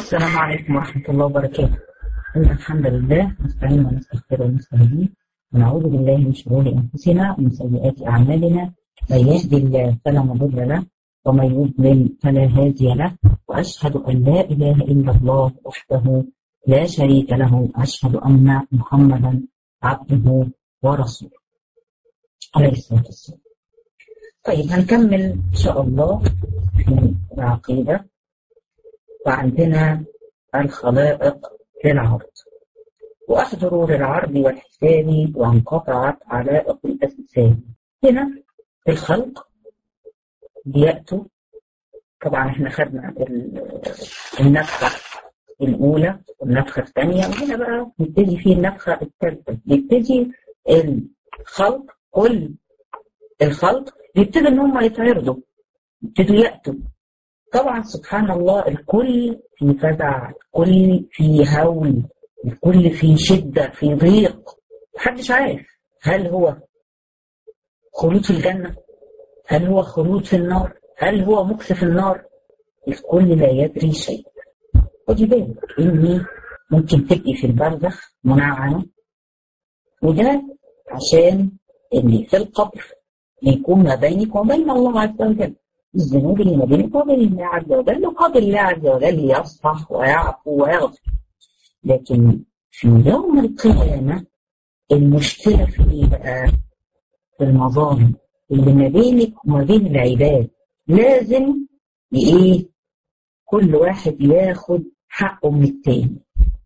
السلام عليكم ورحمة الله وبركاته إن الحمد لله نستعين ونستغفر ونستهديه ونعوذ بالله من شرور أنفسنا ومن سيئات أعمالنا من يهدي الله فلا مضل له ومن يضلل فلا هادي له وأشهد أن لا إله إلا الله وحده لا شريك له أشهد أن محمدا عبده ورسوله عليه الصلاة والسلام طيب هنكمل إن شاء الله في العقيدة وعندنا الخلائق للعرض وأحضروا للعرض والحساب وانقطعت علائق الأجسام هنا في الخلق بيأتوا طبعا احنا خدنا النفخة الأولى والنفخة الثانية وهنا بقى نبتدي في النفخة الثالثة يبتدي الخلق كل الخلق بيبتدوا ان هم يتعرضوا يبتدوا يأتوا طبعا سبحان الله الكل في فزع الكل في هول الكل في شدة في ضيق محدش عارف هل هو خلود في الجنة هل هو خلود في النار هل هو مكث في النار الكل لا يدري شيء خدي بالك اني ممكن تبقي في البرزخ منعمة وده عشان اللي في القبر يكون ما بينك وبين الله عز وجل الذنوب اللي ما بينك وبين الله عز وجل وقدر الله عز وجل يصفح ويعفو ويغفر لكن في يوم القيامة المشكلة في ايه بقى؟ في المظالم اللي ما بينك وما بين العباد لازم ايه كل واحد ياخد حقه من التاني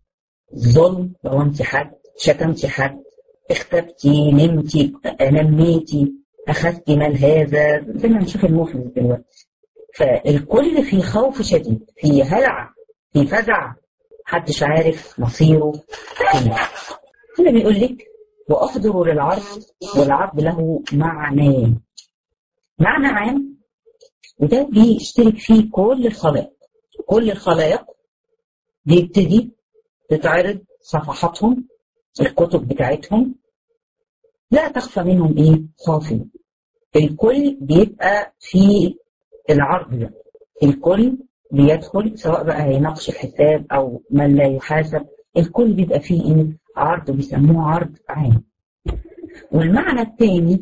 الظلم لو انت حد شتمتي حد اختبتي نمتي نميتي اخذتي مال هذا زي ما نشوف المفلس دلوقتي فالكل في خوف شديد في هلع في فزع محدش عارف مصيره فين هنا بيقول لك واحضروا للعرض والعرض له معنى معنى عام وده بيشترك فيه كل الخلائق كل الخلائق بيبتدي تتعرض صفحاتهم الكتب بتاعتهم لا تخفى منهم ايه خافية الكل بيبقى في العرض ده الكل بيدخل سواء بقى هيناقش الحساب او من لا يحاسب الكل بيبقى فيه ايه عرض بيسموه عرض عام والمعنى الثاني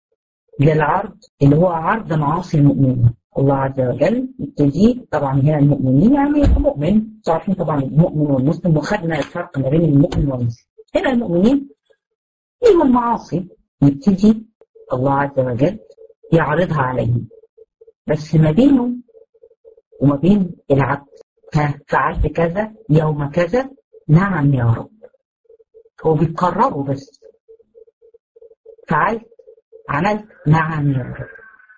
للعرض اللي هو عرض معاصي المؤمنين الله عز وجل يبتدي طبعا هنا المؤمنين يعني المؤمن تعرفين طبعا المؤمن والمسلم وخدنا الفرق ما بين المؤمن والمسلم هنا المؤمنين ليهم المعاصي يبتدي الله عز وجل يعرضها عليهم بس ما بينه وما بين العبد ها فعلت كذا يوم كذا نعم يا رب هو بيقرره بس فعلت عملت نعم يا رب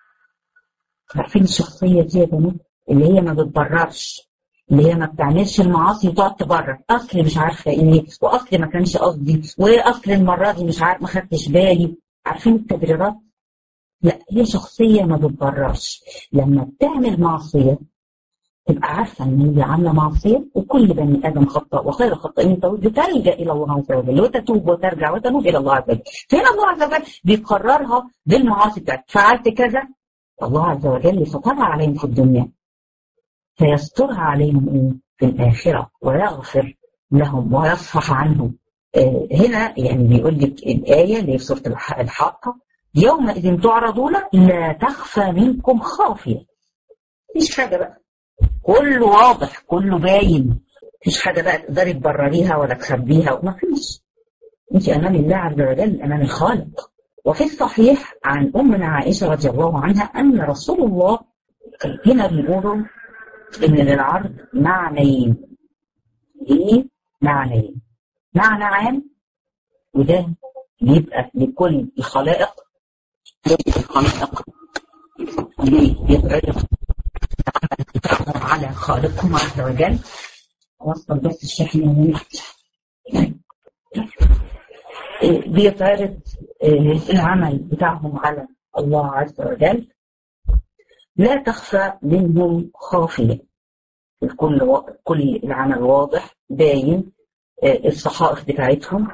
عارفين الشخصية دي يا بنات اللي هي ما بتبررش اللي هي ما بتعملش المعاصي وتقعد تبرر اصل مش عارفه ايه واصل ما كانش قصدي واصل المره دي مش عارف ما خدتش بالي عارفين التبريرات لا هي شخصيه ما بتبررش لما بتعمل معصيه تبقى عارفه ان هي عامله معصيه وكل بني ادم خطا وخير الخطائين بتلجا الى الله عز وجل وتتوب وترجع وتنوب الى الله عز وجل فهنا الله عز وجل بيقررها بالمعاصي بتاعتك فعلت كذا الله عز وجل سترها عليهم في الدنيا فيسترها عليهم ايه في الاخره ويغفر لهم ويصفح عنهم آه هنا يعني بيقول لك الايه اللي في سوره الحاقه يومئذ تعرضون لا تخفى منكم خافيه مفيش حاجه بقى كله واضح كله باين مفيش حاجه بقى تقدري تبرريها ولا تخبيها ما فيش انت امام الله عز وجل امام الخالق وفي الصحيح عن امنا عائشه رضي الله عنها ان رسول الله هنا بيقولوا ان للعرض معنيين ايه معنيين معنى عام وده بيبقى لكل الخلائق الخلائق بيتعرض على خالقهم عز وجل وصل بس الشحن يا بيتعرض العمل بتاعهم على الله عز وجل لا تخفى منهم خافية الكل و... كل العمل واضح باين الصحائف بتاعتهم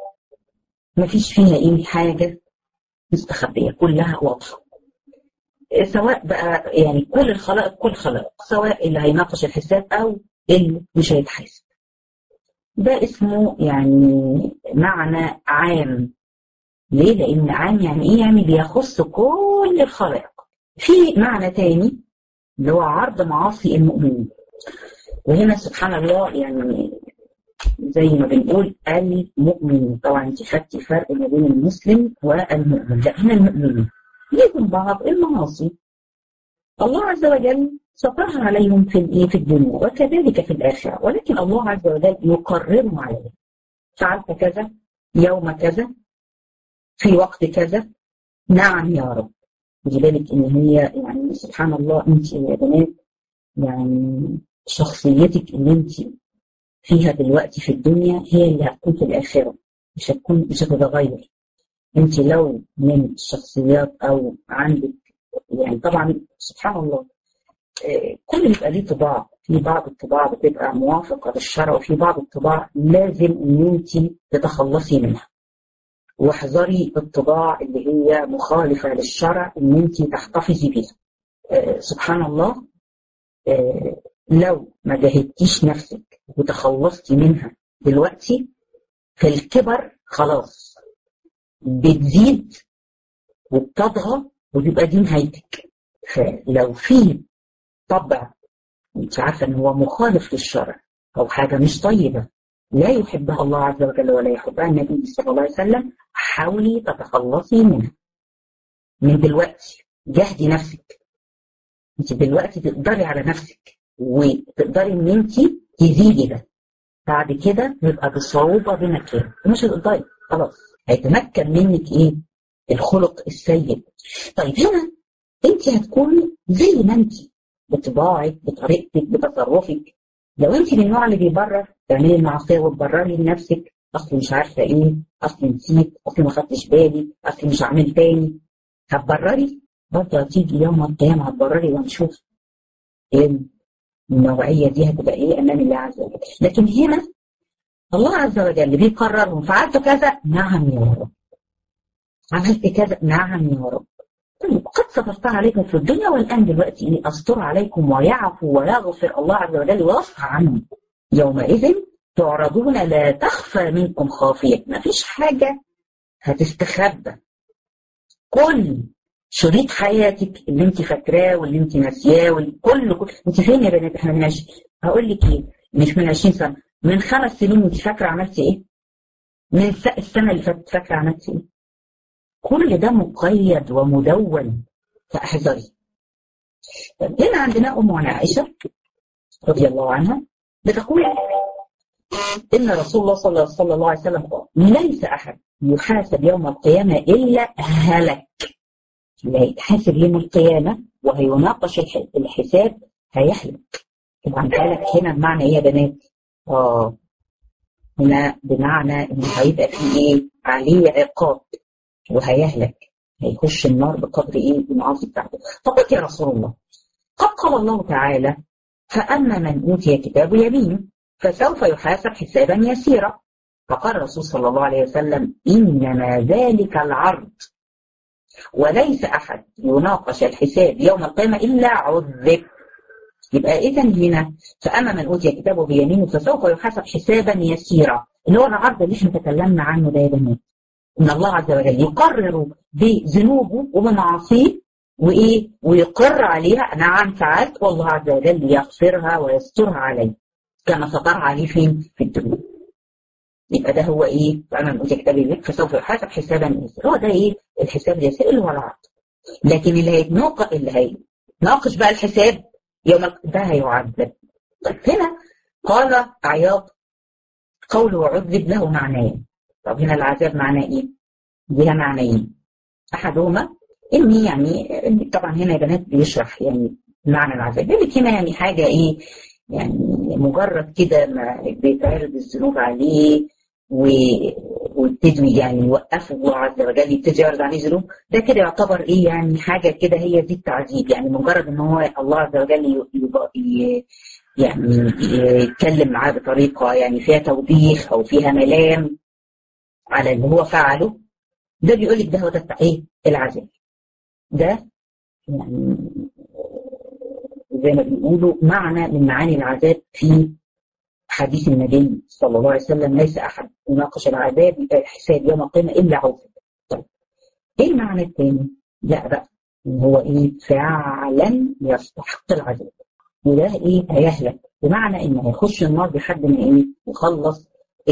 ما فيش فيها ايه حاجة مستخبية كلها واضحة سواء بقى يعني كل الخلائق كل خلائق سواء اللي هيناقش الحساب او اللي مش هيتحاسب ده اسمه يعني معنى عام ليه؟ لأن عام يعني إيه؟ يعني بيخص كل الخلائق. في معنى تاني اللي هو عرض معاصي المؤمنين. وهنا سبحان الله يعني زي ما بنقول المؤمن طبعا انت خدتي فرق ما بين المسلم والمؤمن لا هنا المؤمنين ليهم بعض المعاصي الله عز وجل سترها عليهم في الايه في الدنيا وكذلك في الاخره ولكن الله عز وجل يقررهم عليه فعلت كذا يوم كذا في وقت كذا نعم يا رب خدي بالك ان هي يعني سبحان الله انت يا بنات يعني شخصيتك اللي انت فيها دلوقتي في الدنيا هي اللي هتكون في الاخره مش هتكون مش هتتغير انت لو من الشخصيات او عندك يعني طبعا سبحان الله كل بيبقى ليه طباع في بعض الطباع بتبقى موافقه للشرع وفي بعض الطباع لازم ان انت تتخلصي منها واحذري الطباع اللي هي مخالفه للشرع ان انت تحتفظي بيها آه سبحان الله آه لو ما جاهدتيش نفسك وتخلصتي منها دلوقتي في الكبر خلاص بتزيد وبتضغى وتبقى دي نهايتك فلو في طبع انت عارفه ان هو مخالف للشرع او حاجه مش طيبه لا يحبها الله عز وجل ولا يحبها النبي صلى الله عليه وسلم حاولي تتخلصي منها من دلوقتي جهدي نفسك انت دلوقتي تقدري على نفسك وتقدري ان انت تزيدي ده بعد كده يبقى بصعوبه بمكان مش هتقدري خلاص هيتمكن منك ايه الخلق السيء طيب هنا انت هتكوني زي ما انت بطباعك بطريقتك بتصرفك لو انت من النوع اللي بيبرر تعملي المعصيه وتبرري لنفسك اصلي مش عارفه ايه اصلي نسيت اصلي ما خدتش بالي اصلي مش هعمل تاني هتبرري برضه هتيجي يوم القيامه هتبرري وهنشوف ايه النوعيه دي هتبقى ايه امام الله عز وجل لكن هنا الله عز وجل بيقررهم فعلت كذا نعم يا رب عملت كذا نعم يا رب طيب قد سترتها عليكم في الدنيا والآن دلوقتي إني أستر عليكم ويعفو ويغفر الله عز وجل ويصفى عنهم يومئذ تعرضون لا تخفى منكم خافية ما فيش حاجة هتستخبى كل شريط حياتك اللي انت فاكراه واللي انت ناسياه كل كل انت فين يا بنات احنا من عش... هقول لك ايه مش من 20 سنه من خمس سنين انت فاكره عملتي ايه؟ من السنه اللي فاتت فاكره عملتي ايه؟ كل ده مقيد ومدون فاحذري هنا عندنا ام عائشه رضي الله عنها بتقول ان رسول الله صلى الله عليه وسلم قال ليس احد يحاسب يوم القيامه الا هلك اللي هيتحاسب يوم القيامه وهيناقش الحساب هيهلك طبعا هلك هنا بمعنى ايه يا بنات؟ اه هنا بمعنى ان هيبقى في ايه؟ عليه عقاب وهيهلك هيخش النار بقدر ايه المعاصي بتاعته فقلت يا رسول الله قد قال الله تعالى فأما من أوتي كتاب يمين فسوف يحاسب حسابا يسيرا فقال الرسول صلى الله عليه وسلم إنما ذلك العرض وليس أحد يناقش الحساب يوم القيامة إلا عذب يبقى إذا هنا فأما من أوتي كتابه بيمينه فسوف يحاسب حسابا يسيرا اللي هو العرض اللي احنا تكلمنا عنه ده يا بنات ان الله عز وجل يقرر بذنوبه وبمعاصيه وايه ويقر عليها نعم فعلت والله عز وجل يغفرها ويسترها عليه كما سترها عليه فين في الدنيا يبقى ده هو ايه فانا من اوتي كتابي بك فسوف يحاسب حسابا يسير هو ده ايه الحساب اليسير اللي هو العرض لكن اللي هيتناقش اللي هيناقش بقى الحساب يوم ده هيعذب طيب هنا قال عياض قوله عذب له معنيين طب هنا العذاب معناه ايه؟ ليها معنيين احدهما اني يعني طبعا هنا يا بنات بيشرح يعني معنى العذاب يقول لك هنا يعني حاجه ايه؟ يعني مجرد كده ما بيتعرض الذنوب عليه و... ويبتدوا يعني يوقفوا الله عز وجل يبتدي يعرض عليه ذنوب ده كده يعتبر ايه يعني حاجه كده هي دي التعذيب يعني مجرد ان هو الله عز وجل يبقى ي... يعني يتكلم معاه بطريقه يعني فيها توبيخ او فيها ملام على اللي هو فعله ده بيقول لك ده هو ده ايه العذاب ده يعني زي ما بيقولوا معنى من معاني العذاب في حديث النبي صلى الله عليه وسلم ليس احد يناقش العذاب الحساب يوم القيامه الا عذب طيب ايه المعنى الثاني؟ لا بقى ان هو ايه فعلا يستحق العذاب وده ايه هيهلك بمعنى انه هيخش النار لحد ما ايه يخلص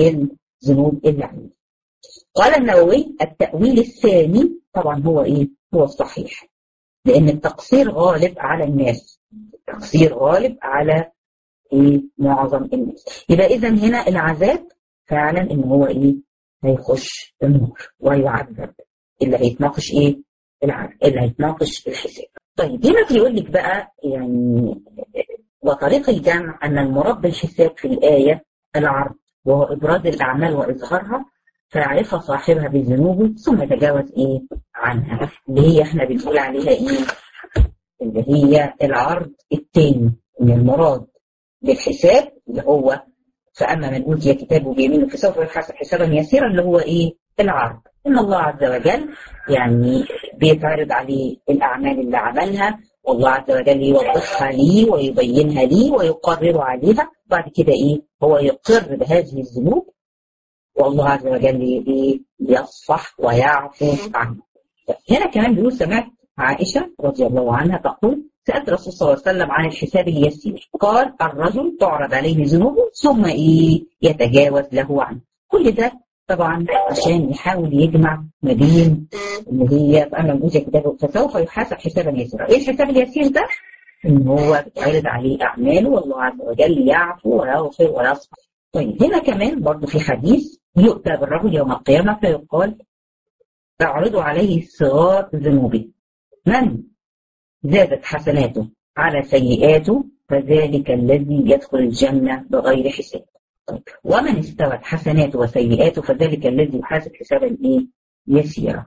الذنوب اللي عليه قال النووي التأويل الثاني طبعا هو ايه هو الصحيح لان التقصير غالب على الناس التقصير غالب على ايه معظم الناس يبقى اذا هنا العذاب فعلا ان هو ايه هيخش النار ويعذب اللي هيتناقش ايه العذاب اللي هيتناقش الحساب طيب هنا بيقول لك بقى يعني وطريق الجمع ان المراد بالحساب في الايه العرض وهو ابراز الاعمال واظهارها فيعرفها صاحبها بذنوبه ثم يتجاوز ايه عنها اللي هي احنا بنقول عليها ايه اللي هي العرض الثاني من المراد بالحساب اللي هو فاما من اوتي كتابه بيمينه فسوف يحاسب حسابا يسيرا اللي هو ايه العرض ان الله عز وجل يعني بيتعرض عليه الاعمال اللي عملها والله عز وجل يوضحها لي ويبينها لي ويقرر عليها بعد كده ايه هو يقر بهذه الذنوب والله عز وجل ايه يصفح ويعفو عنه هنا كمان بيقول سمعت عائشة رضي الله عنها تقول سألت الرسول صلى الله عليه وسلم عن الحساب اليسير قال الرجل تعرض عليه ذنوبه ثم ايه يتجاوز له عنه كل ده طبعا عشان يحاول يجمع ما بين اللي هي فأما من أوتي كتابه فسوف يحاسب حسابا يسيرا ايه الحساب اليسير ده؟ ان هو بيتعرض عليه اعماله والله عز وجل يعفو ويغفر ويصفح طيب هنا كمان برضه في حديث يؤتى بالرجل يوم القيامة فيقال تعرض عليه صغار ذنوبه من زادت حسناته على سيئاته فذلك الذي يدخل الجنة بغير حساب طيب ومن استوت حسناته وسيئاته فذلك الذي يحاسب حسابا ايه يسيرا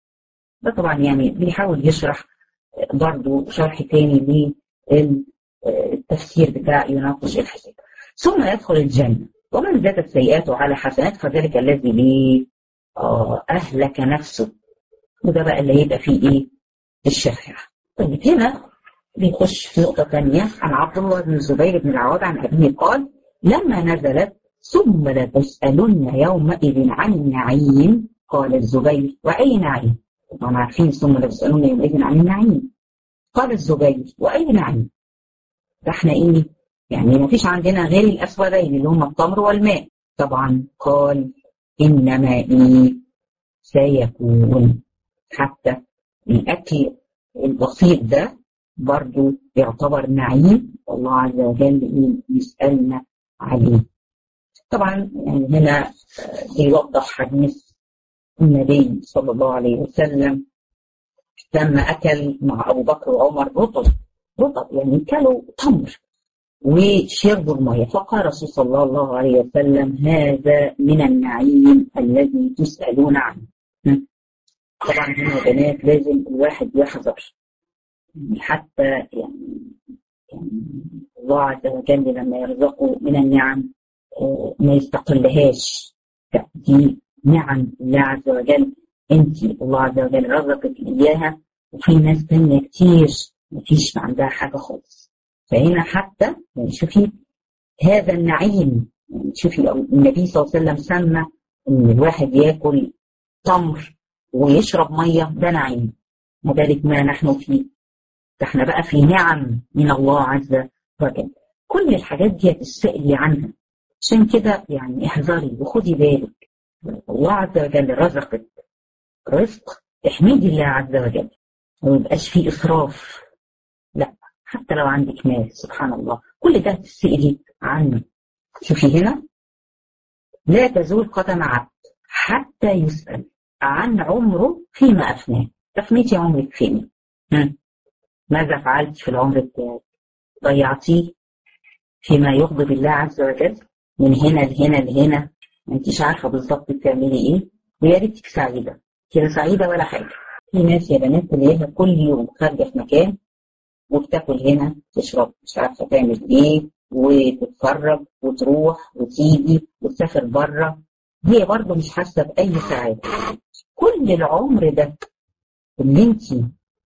ده طبعا يعني بيحاول يشرح برضه شرح تاني للتفسير بتاع يناقش الحساب ثم يدخل الجنة ومن زادت سيئاته على حسنات فذلك الذي ليه آه أهلك نفسه وده بقى اللي هيبقى فيه إيه الشفاعة طيب هنا بيخش في نقطة ثانية عن عبد الله بن الزبير بن العواد عن أبيه قال لما نزلت ثم لتسألن يومئذ عن النعيم قال الزبير وأي نعيم؟ طبعا عارفين ثم لتسألن يومئذ عن النعيم قال الزبير وأي نعيم؟ ده احنا ايه؟ يعني ما فيش عندنا غير الأسودين اللي هم التمر والماء طبعا قال إنما إيه سيكون حتى الأكل البسيط ده برضو يعتبر نعيم والله عز وجل يسألنا عليه طبعا يعني هنا بيوضح حديث النبي صلى الله عليه وسلم لما أكل مع أبو بكر وعمر رطب رطب يعني كلوا تمر وشربوا المية فقال رسول صلى الله عليه وسلم هذا من النعيم الذي تسألون عنه طبعا هنا بنات لازم الواحد يحذر حتى يعني, يعني الله عز وجل لما يرزقه من النعم ما يستقلهاش دي نعم الله عز وجل انت الله عز وجل رزقك اياها وفي ناس تانية كتير مفيش عندها حاجة خالص فهنا حتى يعني شوفي هذا النعيم يعني شوفي النبي صلى الله عليه وسلم سمى ان الواحد ياكل تمر ويشرب ميه ده نعيم وذلك ما نحن فيه ده احنا بقى في نعم من الله عز وجل كل الحاجات دي تسألي عنها عشان كده يعني احذري وخدي بالك الله عز وجل رزقك رزق احمدي الله عز وجل وما يبقاش فيه اسراف لا حتى لو عندك مال سبحان الله كل ده تسألي عنه شوفي هنا لا تزول قدم عبد حتى يسأل عن عمره فيما أفناه أفنيتي عمرك فين ماذا فعلت في العمر بتاعك ضيعتيه فيما يغضب الله عز وجل من هنا لهنا لهنا ما انتيش عارفه بالظبط بتعملي ايه ويا ريتك سعيده كده سعيده ولا حاجه في ناس يا بنات تلاقيها كل يوم خارجه في مكان وبتاكل هنا تشرب مش عارفه تعمل ايه وتتفرج وتروح وتيجي وتسافر بره هي برضه مش حاسه باي سعاده كل العمر ده اللي انت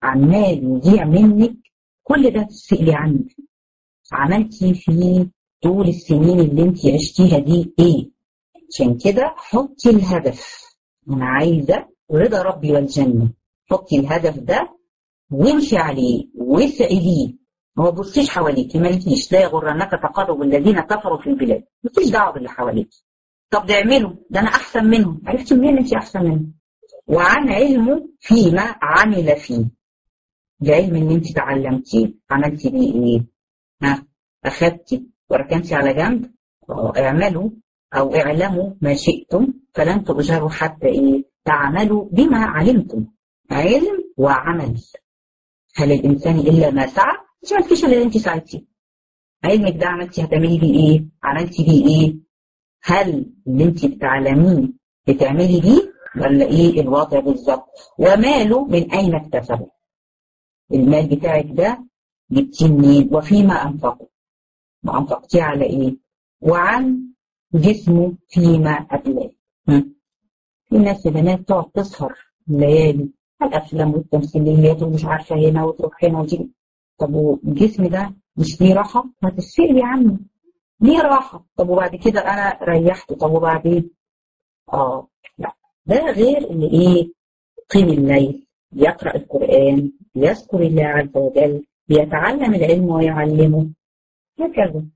عمال يضيع منك كل ده تسألي عنه عملتي فيه طول السنين اللي انت عشتيها دي ايه عشان كده حطي الهدف انا عايزه رضا ربي والجنه حطي الهدف ده وامشي عليه واسعي ليه ما تبصيش حواليك ما يجيش لا يغرنك تقرب الذين كفروا في البلاد مفيش دعوه باللي حواليك طب ده اعملوا ده انا احسن منهم عرفتي منين انت احسن منهم وعن علمه فيما عمل فيه العلم اللي انت تعلمتيه عملتي بيه ايه ها اخدتي وركنتي على جنب اعملوا او اعلموا ما شئتم فلن تؤجروا حتى ايه تعملوا بما علمتم علم وعمل هل الانسان الا ما سعى مش عملتيش اللي انت سعيتيه علمك ده عملتي هتعملي بيه ايه عملتي بيه ايه هل اللي انت بتعلميه بتعملي بيه ولا ايه الوضع بالظبط وماله من اين اكتسبه المال بتاعك ده جبتيه منين وفيما انفقه ما انفقتيه على ايه وعن جسمه فيما أبلاه في ناس بنات تقعد تسهر الليالي الأفلام والتمثيليات ومش عارفة هنا وتروح هنا وتيجي طب والجسم ده مش ليه راحة؟ ما تسألي عنه ليه راحة؟ طب وبعد كده أنا ريحته طب وبعدين؟ آه لا ده غير اللي إيه؟ قيم الليل يقرأ القرآن يذكر الله عز وجل بيتعلم العلم ويعلمه هكذا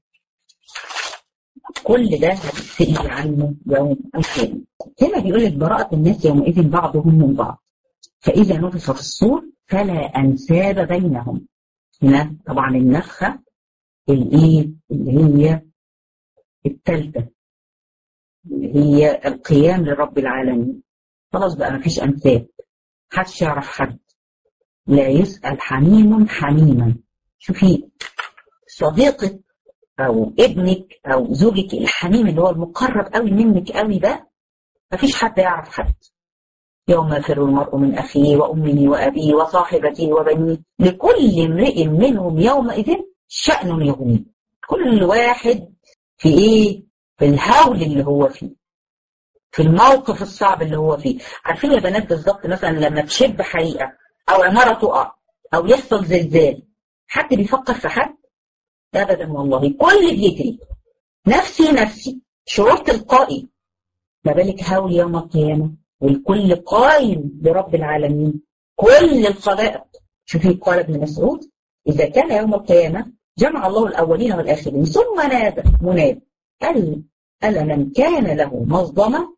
كل ده هتسأل عنه يوم القيامة هنا بيقول لك براءة الناس يومئذ بعضهم من بعض فإذا نفخ في الصور فلا أنساب بينهم هنا طبعا النفخة الإيه اللي هي الثالثة اللي هي القيام لرب العالمين خلاص بقى مفيش أنساب محدش يعرف حد لا يسأل حميم حميما شوفي صديقة او ابنك او زوجك الحميم اللي هو المقرب قوي منك قوي ده مفيش حد يعرف حد يوم يفر المرء من اخيه وامه وابيه وصاحبته وبنيه لكل امرئ منهم يومئذ شأن يغنيه كل واحد في ايه في الهول اللي هو فيه في الموقف الصعب اللي هو فيه عارفين يا بنات بالظبط مثلا لما تشب حريقه او عماره تقع او يحصل زلزال حد بيفكر في حد ابدا والله كل بيجري نفسي نفسي شعور تلقائي ما بالك هاول يوم القيامه والكل قائم برب العالمين كل الخلائق شوفي قال ابن مسعود اذا كان يوم القيامه جمع الله الاولين والاخرين ثم نادى منادي قال الا من كان له مظلمه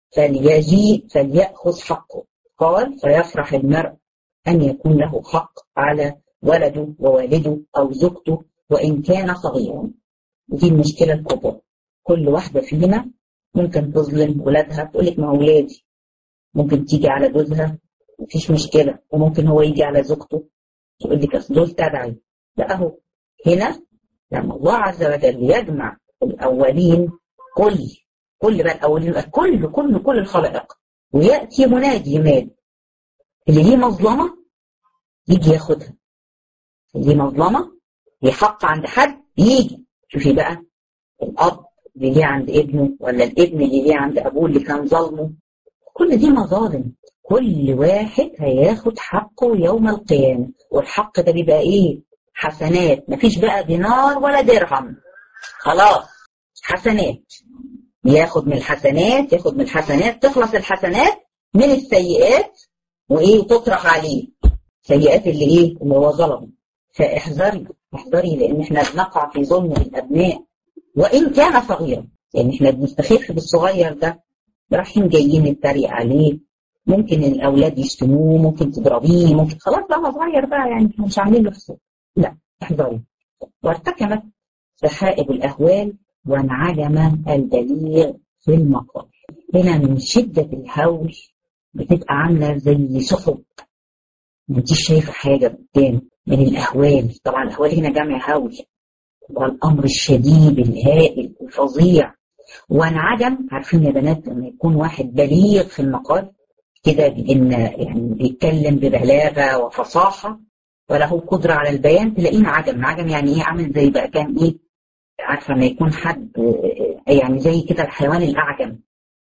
فليجيء فليأخذ حقه قال فيفرح المرء أن يكون له حق على ولده ووالده أو زوجته وإن كان صغيرا ودي المشكلة الكبرى كل واحدة فينا ممكن تظلم ولادها تقول لك ما هو ولادي ممكن تيجي على جوزها مفيش مشكلة وممكن هو يجي على زوجته تقول لك أصل دول تبعي لا أهو هنا لما الله عز وجل يجمع الأولين كل كل بقى الأولين كل كل كل الخلائق ويأتي منادي ينادي اللي ليه مظلمة يجي ياخدها اللي ليه مظلمة ليه حق عند حد يجي شوفي بقى الأب اللي ليه عند ابنه ولا الابن اللي ليه عند أبوه اللي كان ظلمه كل دي مظالم كل واحد هياخد حقه يوم القيامة والحق ده بيبقى ايه حسنات مفيش بقى دينار ولا درهم خلاص حسنات ياخد من الحسنات ياخد من الحسنات تخلص الحسنات من السيئات وايه تطرح عليه سيئات اللي ايه اللي هو ظلم فاحذري احذري لان احنا بنقع في ظلم الابناء وان كان صغيرا يعني احنا بنستخف بالصغير ده رايحين جايين نتريق عليه ممكن الاولاد يشتموه ممكن تضربيه ممكن خلاص بقى صغير بقى يعني مش عاملين له حساب لا احذري وارتكبت سحائب الاهوال وانعدم البليغ في المقام هنا من شدة الهول بتبقى عاملة زي سحب ما انتيش شايفة حاجة قدام من الأهوال طبعا الأهوال هنا جمع هول والأمر الشديد الهائل الفظيع وانعدم عارفين يا بنات لما يكون واحد بليغ في المقال كده بإن يعني بيتكلم ببلاغة وفصاحة وله قدرة على البيان تلاقيه انعدم انعدم يعني ايه عامل زي بقى كان ايه عارفه لما يكون حد يعني زي كده الحيوان الاعجم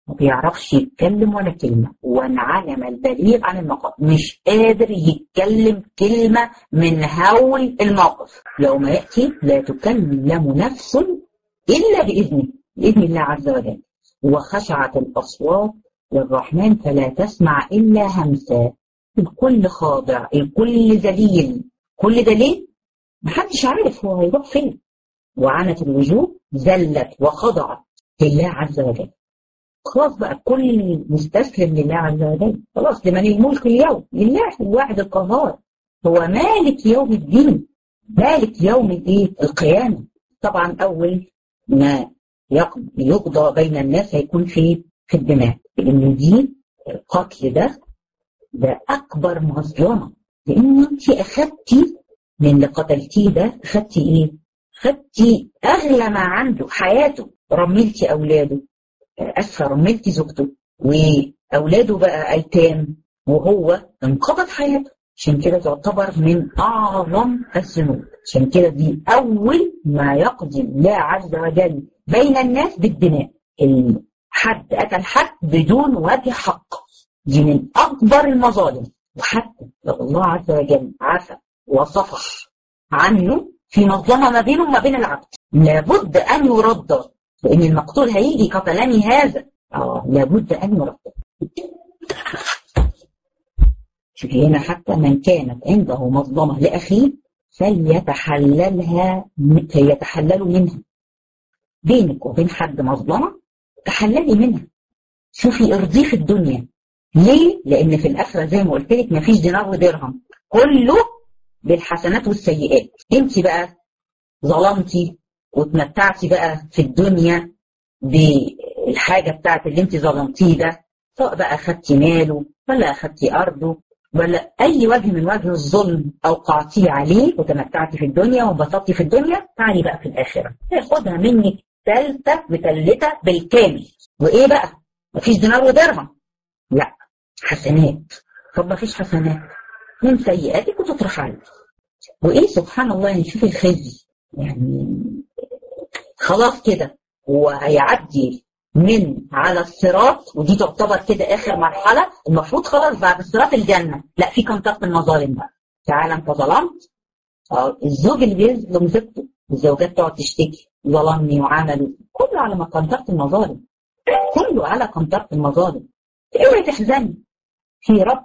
ما بيعرفش يتكلم ولا كلمة وانعلم البليغ عن الموقف مش قادر يتكلم كلمة من هول الموقف يوم يأتي لا تكلم نفس إلا بإذنه بإذن الله عز وجل وخشعت الأصوات للرحمن فلا تسمع إلا همسا الكل خاضع الكل ذليل كل ده ليه؟ محدش عارف هو هيروح فين وعنت الوجوه ذلت وخضعت لله عز وجل خلاص بقى الكل مستسلم لله عز وجل خلاص لمن الملك اليوم لله الواحد القهار هو مالك يوم الدين مالك يوم الايه القيامه طبعا اول ما يقضى بين الناس هيكون في في الدماء لان دي القتل ده ده اكبر مظلمه لان انت اخدتي من اللي قتلتيه ده اخدتي ايه؟ اخدتي اغلى ما عنده حياته رملتي اولاده اسفه رملتي زوجته واولاده بقى ايتام وهو انقضت حياته عشان كده تعتبر من اعظم الذنوب عشان كده دي اول ما يقضي الله عز وجل بين الناس بالدماء حد قتل حد بدون وجه حق دي من اكبر المظالم وحتى لو الله عز وجل عفى وصفح عنه في مظلمه ما بينه وما بين العبد لابد ان يرد لان المقتول هيجي قتلني هذا اه لابد ان يرد شوفي هنا حتى من كانت عنده مظلمه لاخيه فليتحللها فيتحلل منها بينك وبين حد مظلمه تحللي منها شوفي ارضيه في الدنيا ليه؟ لان في الاخره زي ما قلت لك مفيش دينار ودرهم كله بالحسنات والسيئات انت بقى ظلمتي وتمتعتي بقى في الدنيا بالحاجة بتاعت اللي انت ظلمتيه ده سواء بقى أخدتي ماله ولا أخدتي أرضه ولا أي وجه من وجه الظلم أوقعتيه عليه وتمتعتي في الدنيا وانبسطتي في الدنيا تعالي بقى في الآخرة ياخدها منك تالتة متلتة بالكامل وإيه بقى؟ مفيش دينار ودرهم لا حسنات طب مفيش حسنات من سيئاتك وتطرح عليك وإيه سبحان الله نشوف الخزي يعني خلاص كده وهيعدي من على الصراط ودي تعتبر كده اخر مرحله المفروض خلاص بعد الصراط الجنه لا في كونتاكت المظالم بقى تعالى انت ظلمت اه الزوج اللي بيظلم زوجته الزوجات تقعد تشتكي ظلمني وعملوا كله على كونتاكت المظالم كله على كونتاكت المظالم اوعي تحزني في رب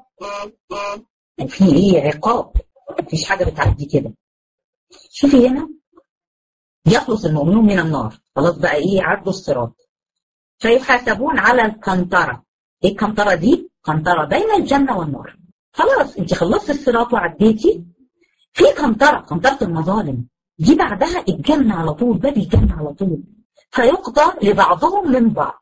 في ايه عقاب مفيش حاجه بتعدي كده شوفي هنا يخلص المؤمنون من النار خلاص بقى ايه عدوا الصراط فيحاسبون على القنطرة ايه القنطرة دي؟ قنطرة بين الجنة والنار خلاص انت خلصت الصراط وعديتي في قنطرة قنطرة المظالم دي بعدها الجنة على طول باب الجنة على طول فيقضى لبعضهم من بعض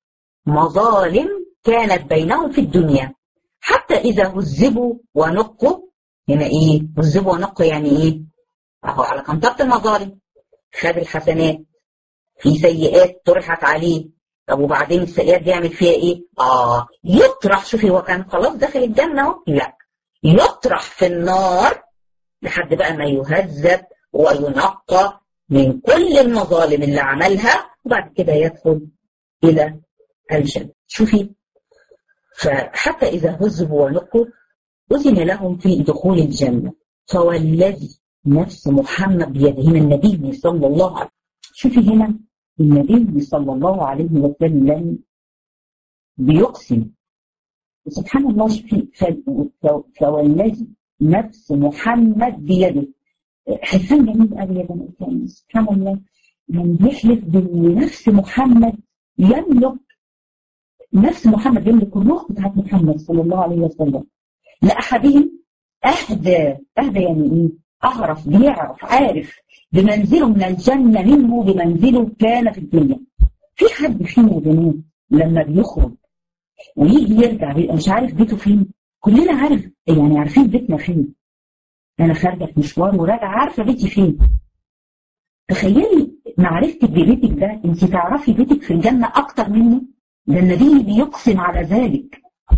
مظالم كانت بينهم في الدنيا حتى إذا هذبوا ونقوا هنا إيه؟ هذبوا ونقوا يعني إيه؟ أهو على قنطرة المظالم خد الحسنات في سيئات طرحت عليه طب وبعدين السيئات دي يعمل فيها ايه؟ اه يطرح شوفي هو كان خلاص داخل الجنه اهو لا يطرح في النار لحد بقى ما يهذب وينقى من كل المظالم اللي عملها وبعد كده يدخل الى الجنه شوفي فحتى اذا هذبوا ونقوا اذن لهم في دخول الجنه فوالذي نفس محمد بيده هنا النبي صلى الله عليه شوفي هنا النبي صلى الله عليه وسلم بيقسم سبحان الله شوفي فوالذي نفس محمد بيده حسان جميل قوي يا بنات سبحان الله من يحلف بنفس محمد يملك نفس محمد يملك الروح بتاعت محمد صلى الله عليه وسلم لأحدهم أهدى أهدى يعني إيه؟ أعرف بيعرف عارف بمنزله من الجنة منه بمنزله كان في الدنيا في حد فينا يا بنات لما بيخرج ويجي يرجع بيبقى مش عارف بيته فين كلنا عارف يعني عارفين بيتنا فين انا خارجه في مشوار وراجعه عارفه بيتي فين تخيلي معرفتك ببيتك ده انت تعرفي بيتك في الجنه اكتر منه ده النبي بيقسم على ذلك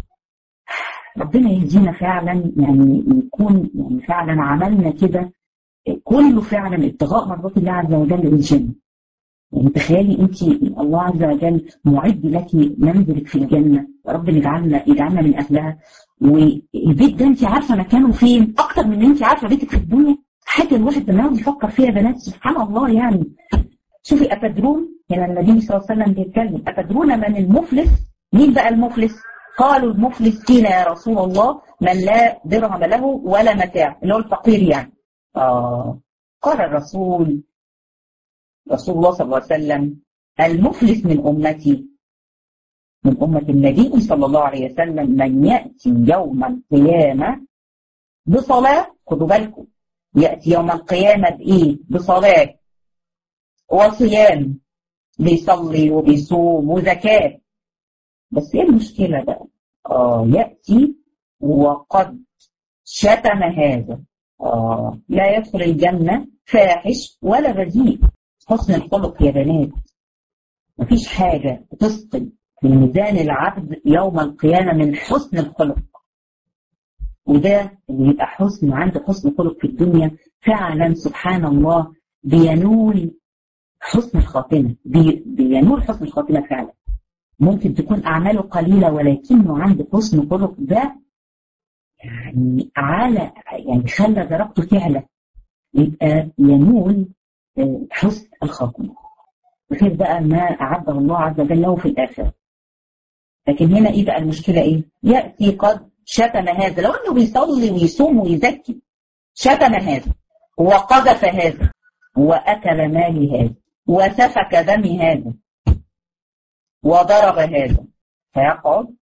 ربنا يهدينا فعلا يعني يكون يعني فعلا عملنا كده كله فعلا ابتغاء مرضات الله عز وجل للجنة يعني تخيلي انت الله عز وجل معد لك منزلك في الجنه رب يجعلنا يجعلنا من اهلها والبيت ده انت عارفه مكانه فين اكتر من ان انت عارفه بيتك في الدنيا حاجه الواحد لما يقعد يفكر فيها بنات سبحان الله يعني شوفي اتدرون هنا النبي صلى الله عليه وسلم بيتكلم اتدرون من المفلس مين بقى المفلس قالوا المفلس فينا يا رسول الله من لا درهم له ولا متاع اللي هو الفقير يعني آه قال الرسول رسول الله صلى الله عليه وسلم المفلس من أمتي من أمة النبي صلى الله عليه وسلم من يأتي يوم القيامة بصلاة خدوا بالكم يأتي يوم القيامة بإيه؟ بصلاة وصيام بيصلي وبيصوم وزكاة بس ايه المشكلة بقى؟ آه يأتي وقد شتم هذا آه لا يدخل الجنة فاحش ولا بذيء حسن الخلق يا بنات مفيش حاجة تثقل في ميزان العبد يوم القيامة من حسن الخلق وده اللي يبقى حسن عنده حسن خلق في الدنيا فعلا سبحان الله بينول حسن الخاتمة بي بينول حسن الخاتمة فعلا ممكن تكون أعماله قليلة ولكنه عنده حسن خلق ده يعني على يعني خلى درجته تعلى يبقى ينول حسن الخاتمة غير بقى ما أعده الله عز وجل له في الآخرة لكن هنا إيه بقى المشكلة إيه؟ يأتي قد شتم هذا لو إنه بيصلي ويصوم ويزكي شتم هذا وقذف هذا وأكل مال هذا وسفك دم هذا وضرب هذا فيقعد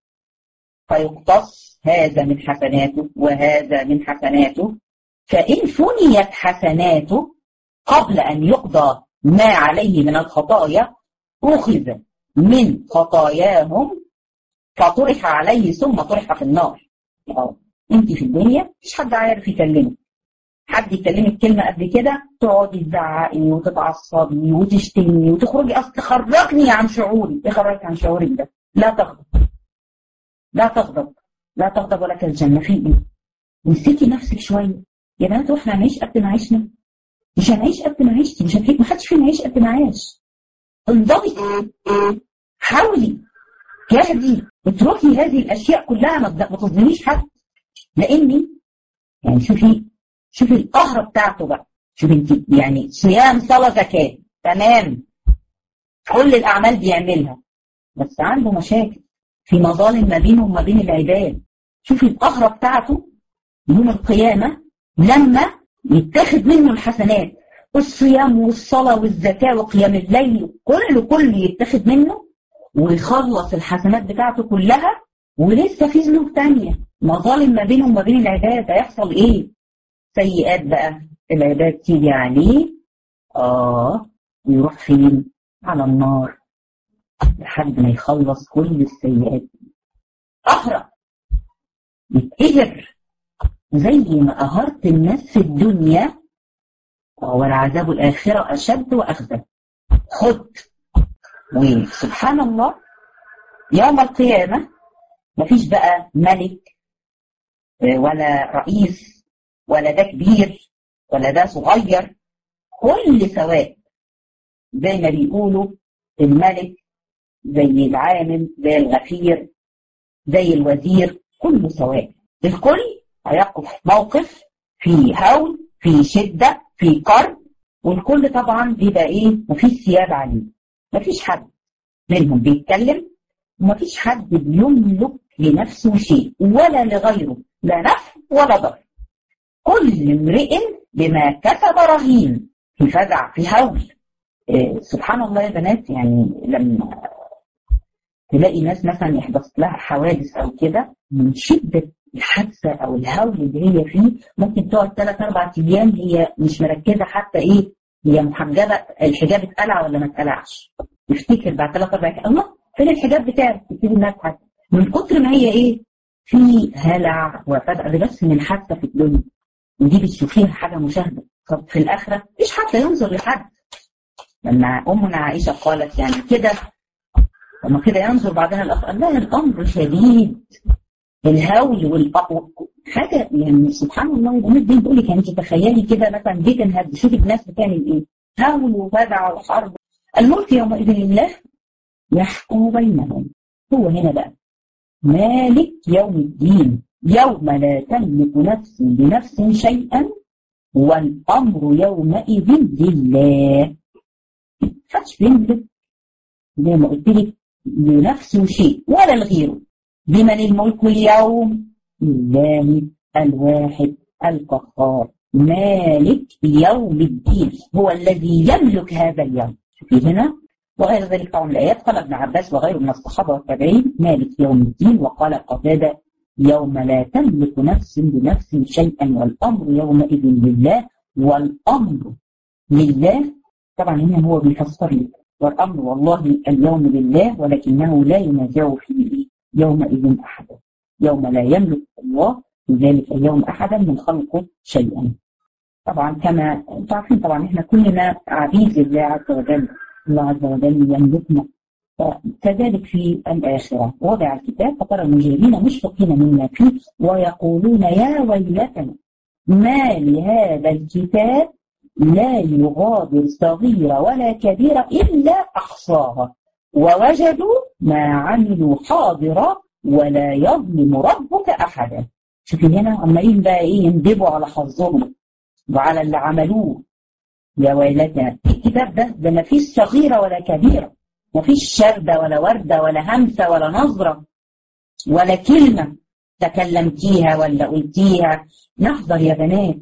فيقتص هذا من حسناته وهذا من حسناته فإن فنيت حسناته قبل أن يقضى ما عليه من الخطايا أخذ من خطاياهم فطرح عليه ثم طرح في النار أو انت في الدنيا مش حد عارف يكلمك حد يكلمك كلمة قبل كده تقعدي تزعقي وتتعصبي وتشتمي وتخرجي أصل تخرجني عن شعوري ايه خرجك عن شعورك ده لا تغضب لا تغضب لا تغضب ولك الجنة في ايه نسيتي نفسك شوية يا بنات واحنا هنعيش قد ما عشنا مش هنعيش قد ما عشتي مش هنعيش ما حدش فينا يعيش قد ما عاش انضبطي حاولي جهدي اتركي هذه الاشياء كلها ما تظلميش حد لاني يعني شوفي شوفي القهر بتاعته بقى شوفي انت يعني صيام صلاه زكاه تمام كل الاعمال بيعملها بس عنده مشاكل في مظالم ما بينه وما بين العباد شوفي القهره بتاعته يوم القيامه لما يتاخد منه الحسنات الصيام والصلاه والزكاه وقيام الليل كله كله يتاخد منه ويخلص الحسنات بتاعته كلها ولسه في ذنوب تانية مظالم ما بينه وما بين العباد هيحصل ايه؟ سيئات بقى العباد تيجي عليه اه يروح فين؟ على النار لحد ما يخلص كل السيئات أهرب يتقهر زي ما قهرت الناس في الدنيا والعذاب الآخرة أشد وأخذ خد وسبحان الله يوم القيامة مفيش بقى ملك ولا رئيس ولا ده كبير ولا ده صغير كل سواء زي ما بيقولوا الملك زي العامل زي الغفير زي الوزير كله سواء الكل هيقف موقف في هول في شدة في كرب والكل طبعا بيبقى ايه مفيش ثياب عليه مفيش حد منهم بيتكلم ومفيش حد بيملك لنفسه شيء ولا لغيره لا نفع ولا ضر كل امرئ بما كسب رهين في فزع في هول إيه سبحان الله يا بنات يعني لما تلاقي ناس مثلا يحدث لها حوادث او كده من شده الحادثه او الهول اللي هي فيه ممكن تقعد ثلاث اربع ايام هي مش مركزه حتى ايه هي محجبه الحجاب اتقلع ولا ما اتقلعش تفتكر بعد ثلاث اربع ايام الله فين الحجاب بتاعك تبتدي انها تحس من كتر ما هي ايه في هلع وفجأة ده بس من حادثه في الدنيا ودي بتشوفيها حاجه مشاهده طب في الاخره مفيش حد ينظر لحد لما امنا عائشه قالت يعني كده لما كده ينظر بعدها الاخر لا الامر شديد الهول والقوة حاجه يعني سبحان الله الناس دي بتقول لك يعني تتخيلي كده مثلا بيت انهد شوفي الناس بتعمل ايه هول وفزع وحرب الملك يومئذ لله يحكم بينهم هو هنا بقى مالك يوم الدين يوم لا تملك نفس بنفس شيئا والأمر يومئذ لله محدش بيملك زي ما قلت لك لنفسه شيء ولا لغيره بمن الملك اليوم لله الواحد القهار مالك يوم الدين هو الذي يملك هذا اليوم شوفي هنا وغير ذلك طبعا الآيات قال ابن عباس وغيره من الصحابة والتابعين مالك يوم الدين وقال قتادة يوم لا تملك نفس بنفس شيئا والأمر يومئذ لله والأمر لله طبعا هنا هو بيفسر لك والأمر والله اليوم لله ولكنه لا ينازع فيه يومئذ أحدا يوم لا يملك الله في ذلك اليوم أحدا من خلقه شيئا طبعا كما انتم عارفين طبعا احنا كلنا عبيد لله عز وجل الله عز وجل يملكنا كذلك في الآخرة وضع الكتاب فترى المجرمين مشفقين مما فيه ويقولون يا ويلتنا ما لهذا الكتاب لا يغادر صغيرة ولا كبيرة إلا أحصاها ووجدوا ما عملوا حاضرا ولا يظلم ربك أحدا شوفي هنا عمالين بقى إيه يندبوا على حظهم وعلى اللي عملوه يا ويلتنا الكتاب ده ده ما فيش صغيرة ولا كبيرة ما فيش شردة ولا وردة ولا همسة ولا نظرة ولا كلمة تكلمتيها ولا قلتيها نحضر يا بنات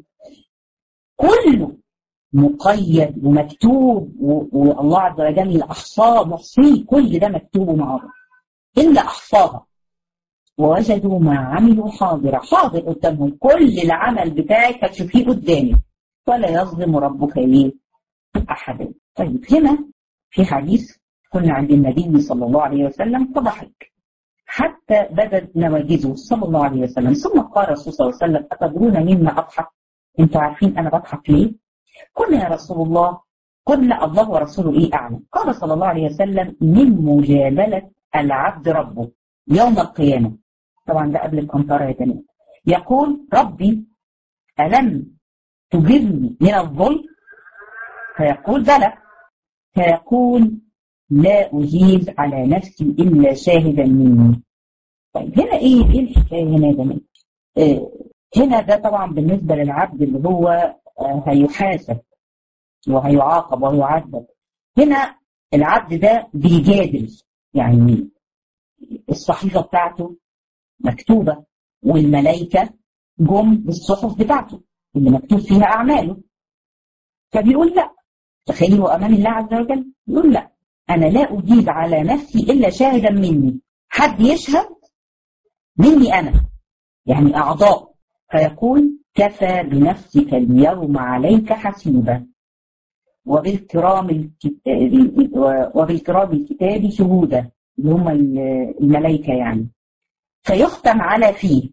كله مقيد ومكتوب والله عز وجل أحصاه محصيه كل ده مكتوب معاه إلا أحصاها ووجدوا ما عملوا حاضرة حاضر قدامهم كل العمل بتاعك هتشوفيه قدامك ولا يظلم ربك ايه احدا طيب هنا في حديث كنا عند النبي صلى الله عليه وسلم فضحك حتى بدت نواجذه صلى الله عليه وسلم ثم قال الرسول صلى الله عليه وسلم أتدرون مما أضحك انتوا عارفين أنا بضحك ليه قلنا يا رسول الله قلنا الله ورسوله إيه أعلم قال صلى الله عليه وسلم من مجادلة العبد ربه يوم القيامة طبعا ده قبل القنطرة يا جماعة يقول ربي ألم تجرني من الظلم فيقول بلى فيقول لا أجيز على نفسي إلا شاهدا مني طيب هنا إيه إيه الحكاية هنا يا جماعة آه هنا ده طبعا بالنسبة للعبد اللي هو آه هيحاسب وهيعاقب وهيعذب هنا العبد ده بيجادل يعني الصحيفة بتاعته مكتوبة والملائكة جم بالصحف بتاعته اللي مكتوب فيها أعماله فبيقول لا تخيلوا أمام الله عز وجل يقول لا أنا لا أجيب على نفسي إلا شاهدا مني حد يشهد مني أنا يعني أعضاء فيقول كفى بنفسك اليوم عليك حسيبا وبالكرام الكتاب وبالكرام الكتاب شهودا اللي هم الملائكة يعني فيختم على فيه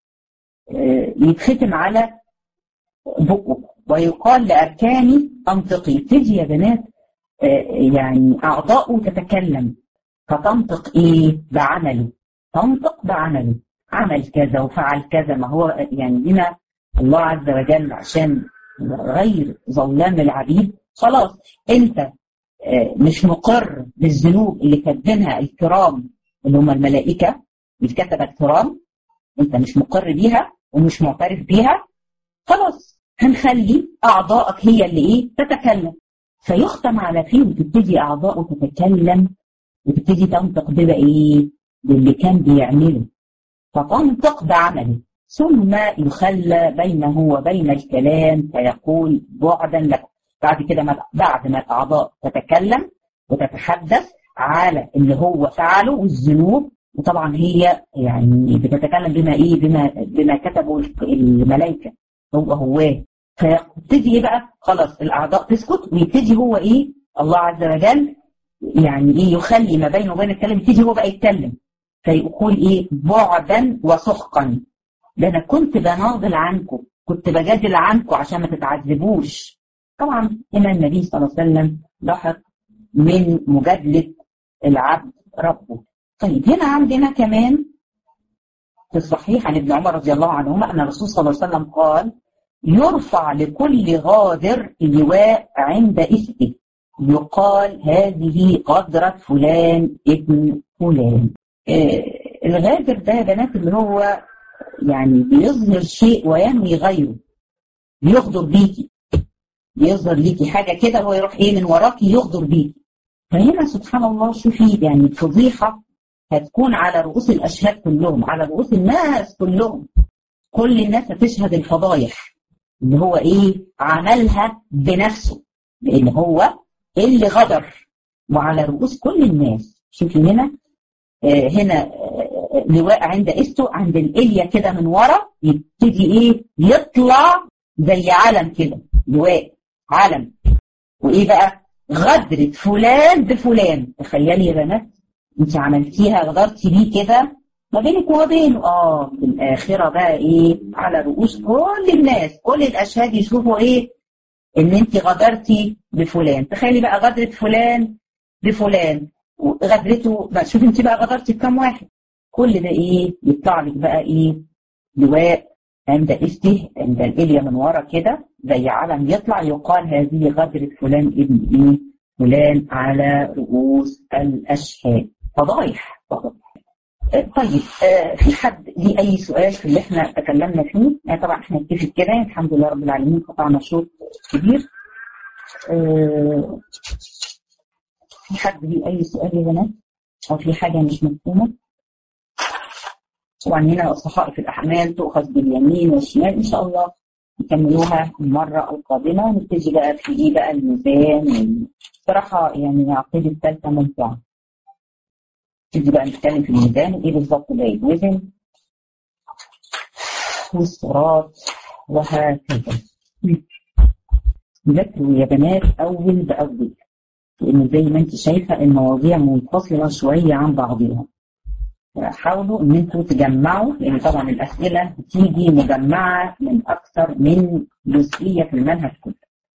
يتختم على بقه ويقال لأركاني أنطقي تجي يا بنات يعني أعضاؤه تتكلم فتنطق إيه بعمله تنطق بعمله عمل كذا وفعل كذا ما هو يعني هنا الله عز وجل عشان غير ظلام العبيد خلاص انت مش مقر بالذنوب اللي كاتبينها الكرام اللي هم الملائكه الكتبه الكرام انت مش مقر بيها ومش معترف بيها خلاص هنخلي اعضائك هي اللي ايه تتكلم فيختم على فيه وتبتدي اعضائه تتكلم وتبتدي تنطق بقى ايه باللي كان بيعمله فتنطق بعمله ثم يخلى بينه وبين الكلام فيقول بعدا لك بعد كده ما بعد ما الاعضاء تتكلم وتتحدث على اللي هو فعله والذنوب وطبعا هي يعني بتتكلم بما ايه بما بما كتبوا الملائكه هو هواه فيبتدي ايه بقى خلاص الاعضاء تسكت ويبتدي هو ايه الله عز وجل يعني ايه يخلي ما بينه وبين الكلام يبتدي هو بقى يتكلم فيقول ايه بعدا وسحقا ده انا كنت بناضل عنكم كنت بجادل عنكم عشان ما تتعذبوش طبعا هنا النبي صلى الله عليه وسلم ضحك من مجادله العبد ربه طيب هنا عندنا كمان في الصحيح عن ابن عمر رضي الله عنهما ان الرسول صلى الله عليه وسلم قال يرفع لكل غادر لواء عند اسمه يقال هذه غدرة فلان ابن فلان آه الغادر ده يا بنات اللي هو يعني بيظهر شيء وينوي غيره بيغدر بيكي يظهر ليكي حاجة كده هو يروح ايه من وراكي يغدر بيكي فهنا سبحان الله شوفي يعني فضيحة هتكون على رؤوس الأشهاد كلهم على رؤوس الناس كلهم كل الناس هتشهد الفضايح اللي هو ايه عملها بنفسه لان هو اللي غدر وعلى رؤوس كل الناس شوفي هنا آه هنا آه لواء عند استو عند الاليا كده من ورا يبتدي ايه يطلع زي علم كده لواء علم وايه بقى غدرة فلان بفلان تخيلي يا بنات انت عملتيها غدرتي بيه كده ما بينك وما بينه اه في الاخره بقى ايه على رؤوس كل الناس كل الاشهاد يشوفوا ايه ان انت غدرتي بفلان تخيلي بقى غدرة فلان بفلان غدرته بقى شوفي انت بقى غدرتي بكام واحد كل ده ايه يطلع لك بقى ايه لواء عند استه عند الاليا من ورا كده زي علم يطلع يقال هذه غدرة فلان ابن ايه فلان على رؤوس الاشهاد فضايح فضايح طيب آه في حد ليه اي سؤال في اللي احنا تكلمنا فيه يعني طبعا احنا نتفق كده الحمد لله رب العالمين قطعنا شوط كبير آه في حد ليه اي سؤال يا بنات او في حاجه مش مفهومه طبعا هنا صحائف الاحمال تؤخذ باليمين والشمال ان شاء الله نكملوها المره القادمه ونبتدي بقى في ايه بقى الميزان بصراحه يعني العقيده الثالثه ممتعه نبتدي بقى نتكلم في الميزان ايه بالظبط ده يتوزن والصراط وهكذا ذاكروا يا بنات اول باول لان زي ما انت شايفه المواضيع منفصله شويه عن بعضها حاولوا ان انتوا تجمعوا لان طبعا الاسئله بتيجي مجمعه من اكثر من جزئيه في المنهج كله